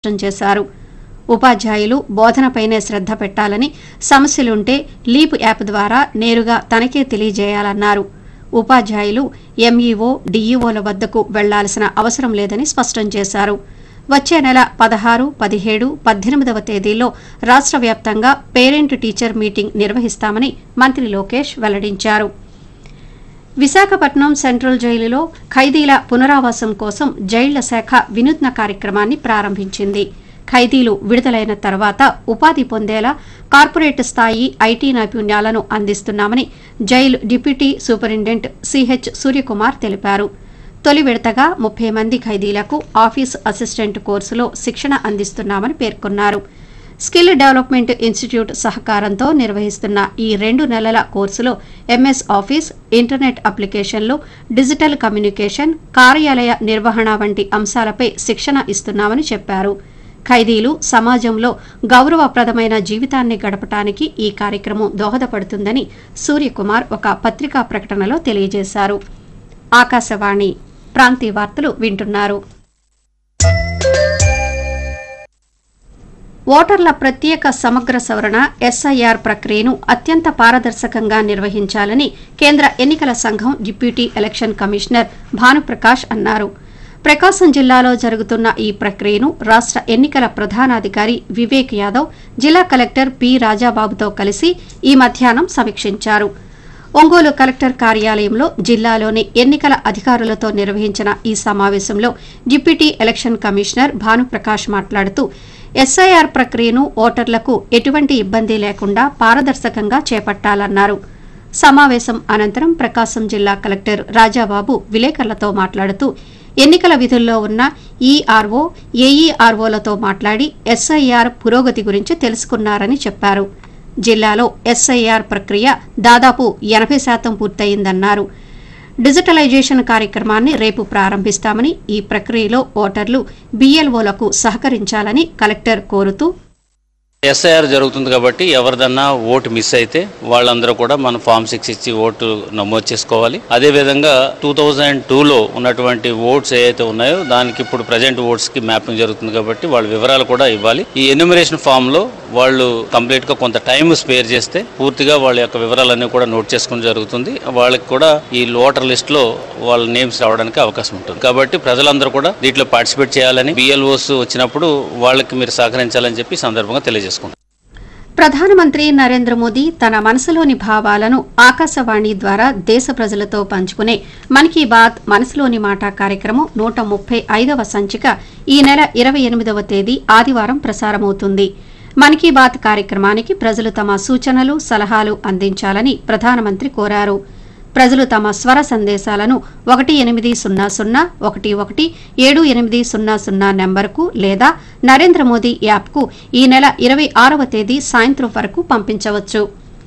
స్పష్టం చేశారు ఉపాధ్యాయులు బోధనపైనే శ్రద్ధ పెట్టాలని సమస్యలుంటే లీప్ యాప్ ద్వారా నేరుగా తనకే తెలియజేయాలన్నారు ఉపాధ్యాయులు ఎంఈఓ డీఈఓల వద్దకు వెళ్లాల్సిన అవసరం లేదని స్పష్టం చేశారు వచ్చే నెల పదహారు పదిహేడు పద్దెనిమిదవ తేదీల్లో రాష్ట్ర వ్యాప్తంగా పేరెంట్ టీచర్ మీటింగ్ నిర్వహిస్తామని మంత్రి లోకేష్ వెల్లడించారు విశాఖపట్నం సెంట్రల్ జైలులో ఖైదీల పునరావాసం కోసం జైళ్ల శాఖ వినూత్న కార్యక్రమాన్ని ప్రారంభించింది ఖైదీలు విడుదలైన తర్వాత ఉపాధి పొందేలా కార్పొరేట్ స్థాయి ఐటీ నైపుణ్యాలను అందిస్తున్నామని jail deputy superintendent CH Suryakumar తెలిపారు తొలి విడతగా ముప్పై మంది ఖైదీలకు ఆఫీస్ అసిస్టెంట్ కోర్సులో శిక్షణ అందిస్తున్నామని పేర్కొన్నారు స్కిల్ డెవలప్మెంట్ ఇన్స్టిట్యూట్ సహకారంతో నిర్వహిస్తున్న ఈ రెండు నెలల కోర్సులో ఎంఎస్ ఆఫీస్ ఇంటర్నెట్ అప్లికేషన్లు డిజిటల్ కమ్యూనికేషన్ కార్యాలయ నిర్వహణ వంటి అంశాలపై శిక్షణ ఇస్తున్నామని చెప్పారు ఖైదీలు సమాజంలో గౌరవప్రదమైన జీవితాన్ని గడపటానికి ఈ కార్యక్రమం దోహదపడుతుందని సూర్యకుమార్ ఒక పత్రికా ప్రకటనలో తెలియజేశారు ఆకాశవాణి ప్రాంతీయ వార్తలు వింటున్నారు ఓటర్ల ప్రత్యేక సమగ్ర సవరణ ఎస్ఐఆర్ ప్రక్రియను అత్యంత పారదర్శకంగా నిర్వహించాలని కేంద్ర ఎన్నికల సంఘం డిప్యూటీ ఎలక్షన్ కమిషనర్ భానుప్రకాష్ అన్నారు ప్రకాశం జిల్లాలో జరుగుతున్న ఈ ప్రక్రియను రాష్ట్ర ఎన్నికల ప్రధానాధికారి వివేక్ యాదవ్ జిల్లా కలెక్టర్ పి రాజాబాబుతో కలిసి ఈ మధ్యాహ్నం సమీక్షించారు ఒంగోలు కలెక్టర్ కార్యాలయంలో జిల్లాలోని ఎన్నికల అధికారులతో నిర్వహించిన ఈ సమావేశంలో డిప్యూటీ ఎలక్షన్ కమిషనర్ భానుప్రకాష్ మాట్లాడుతూ ఎస్ఐఆర్ ప్రక్రియను ఓటర్లకు ఎటువంటి ఇబ్బంది లేకుండా పారదర్శకంగా చేపట్టాలన్నారు సమావేశం అనంతరం ప్రకాశం జిల్లా కలెక్టర్ రాజాబాబు విలేకరులతో మాట్లాడుతూ ఎన్నికల విధుల్లో ఉన్న ఈఆర్ఓ ఏఈఆర్ఓలతో మాట్లాడి ఎస్ఐఆర్ పురోగతి గురించి తెలుసుకున్నారని చెప్పారు జిల్లాలో ఎస్ఐఆర్ ప్రక్రియ దాదాపు ఎనభై శాతం పూర్తయిందన్నారు డిజిటలైజేషన్ కార్యక్రమాన్ని రేపు ప్రారంభిస్తామని ఈ ప్రక్రియలో ఓటర్లు బీఎల్ఓలకు సహకరించాలని కలెక్టర్ కోరుతూ ఎస్ఐఆర్ జరుగుతుంది కాబట్టి ఎవరిదన్నా ఓటు మిస్ అయితే వాళ్ళందరూ కూడా మన ఫామ్ సిక్స్ ఇచ్చి ఓటు నమోదు చేసుకోవాలి అదే విధంగా టూ థౌజండ్ టూలో ఉన్నటువంటి ఓట్స్ ఏవైతే ఉన్నాయో దానికి ఇప్పుడు ప్రజెంట్ ఓట్స్ కి మ్యాపింగ్ జరుగుతుంది కాబట్టి వాళ్ళ వివరాలు కూడా ఇవ్వాలి ఈ ఎన్యూమరేషన్ ఫామ్ లో వాళ్ళు కంప్లీట్ గా కొంత టైం స్పేర్ చేస్తే పూర్తిగా వాళ్ళ యొక్క వివరాలన్నీ కూడా నోట్ చేసుకుని జరుగుతుంది వాళ్ళకి కూడా ఈ ఓటర్ లిస్ట్ లో వాళ్ళ నేమ్స్ రావడానికి అవకాశం ఉంటుంది కాబట్టి ప్రజలందరూ కూడా దీంట్లో పార్టిసిపేట్ చేయాలని బిఎల్ఓస్ వచ్చినప్పుడు వాళ్ళకి మీరు సహకరించాలని చెప్పి ఈ సందర్భంగా తెలియజేసుకుంటాం ప్రధానమంత్రి నరేంద్ర మోదీ తన మనసులోని భావాలను ఆకాశవాణి ద్వారా దేశ ప్రజలతో పంచుకునే మన్ కీ బాత్ మనసులోని మాట కార్యక్రమం నూట ముప్పై ఐదవ సంచిక ఈ నెల ఇరవై ఎనిమిదవ తేదీ ఆదివారం ప్రసారమవుతుంది మన్ కీ బాత్ కార్యక్రమానికి ప్రజలు తమ సూచనలు సలహాలు అందించాలని ప్రధానమంత్రి కోరారు ప్రజలు తమ స్వర సందేశాలను ఒకటి ఎనిమిది సున్నా సున్నా ఒకటి ఒకటి ఏడు ఎనిమిది సున్నా సున్నా నెంబర్కు లేదా నరేంద్ర మోదీ యాప్కు ఈ నెల ఇరవై ఆరవ తేదీ సాయంత్రం వరకు పంపించవచ్చు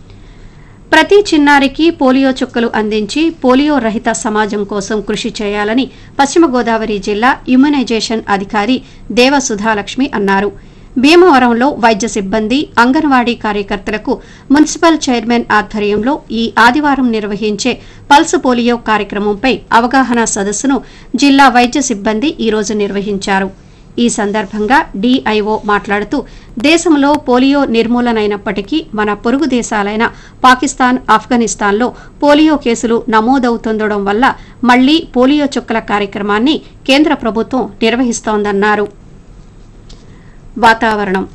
ప్రతి చిన్నారికి పోలియో చుక్కలు అందించి పోలియో రహిత సమాజం కోసం కృషి చేయాలని పశ్చిమ గోదావరి జిల్లా ఇమ్యునైజేషన్ అధికారి దేవ సుధాలక్ష్మి అన్నారు భీమవరంలో వైద్య సిబ్బంది అంగన్వాడీ కార్యకర్తలకు మున్సిపల్ చైర్మన్ ఆధ్వర్యంలో ఈ ఆదివారం నిర్వహించే పల్స్ పోలియో కార్యక్రమంపై అవగాహన సదస్సును జిల్లా వైద్య సిబ్బంది ఈరోజు నిర్వహించారు ఈ సందర్భంగా డీఐఓ మాట్లాడుతూ దేశంలో పోలియో నిర్మూలనైనప్పటికీ మన పొరుగు దేశాలైన పాకిస్తాన్ ఆఫ్ఘనిస్తాన్లో పోలియో కేసులు నమోదవుతుండడం వల్ల మళ్లీ పోలియో చుక్కల కార్యక్రమాన్ని కేంద్ర ప్రభుత్వం నిర్వహిస్తోందన్నారు వాతావరణం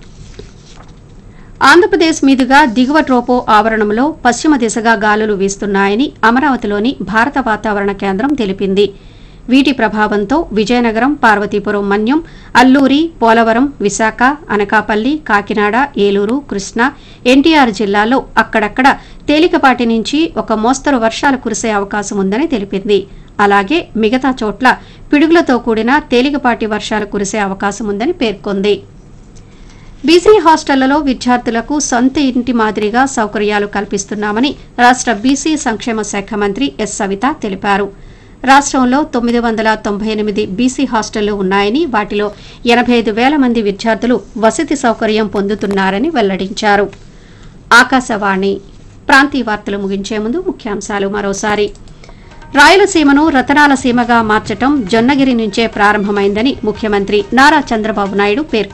ఆంధ్రప్రదేశ్ మీదుగా దిగువ ట్రోపో ఆవరణంలో పశ్చిమ దిశగా గాలులు వీస్తున్నాయని అమరావతిలోని భారత వాతావరణ కేంద్రం తెలిపింది వీటి ప్రభావంతో విజయనగరం పార్వతీపురం మన్యం అల్లూరి పోలవరం విశాఖ అనకాపల్లి కాకినాడ ఏలూరు కృష్ణా ఎన్టీఆర్ జిల్లాల్లో అక్కడక్కడ తేలికపాటి నుంచి ఒక మోస్తరు వర్షాలు కురిసే అవకాశం ఉందని తెలిపింది అలాగే మిగతా చోట్ల పిడుగులతో కూడిన తేలికపాటి వర్షాలు కురిసే అవకాశం ఉందని పేర్కొంది బీసీ హాస్టళ్లలో విద్యార్థులకు సొంత ఇంటి మాదిరిగా సౌకర్యాలు కల్పిస్తున్నామని రాష్ట్ర బీసీ సంక్షేమ శాఖ మంత్రి ఎస్ సవిత తెలిపారు రాష్ట్రంలో తొమ్మిది వందల తొంభై ఎనిమిది బీసీ హాస్టళ్లు ఉన్నాయని వాటిలో ఎనభై ఐదు వేల మంది విద్యార్థులు వసతి సౌకర్యం పొందుతున్నారని వెల్లడించారు ఆకాశవాణి ప్రాంతీయ వార్తలు ముగించే ముందు ముఖ్యాంశాలు మరోసారి రాయలసీమను రతనాల సీమగా మార్చటం జొన్నగిరి నుంచే ప్రారంభమైందని ముఖ్యమంత్రి నారా చంద్రబాబు నాయుడు పేర్కొన్నారు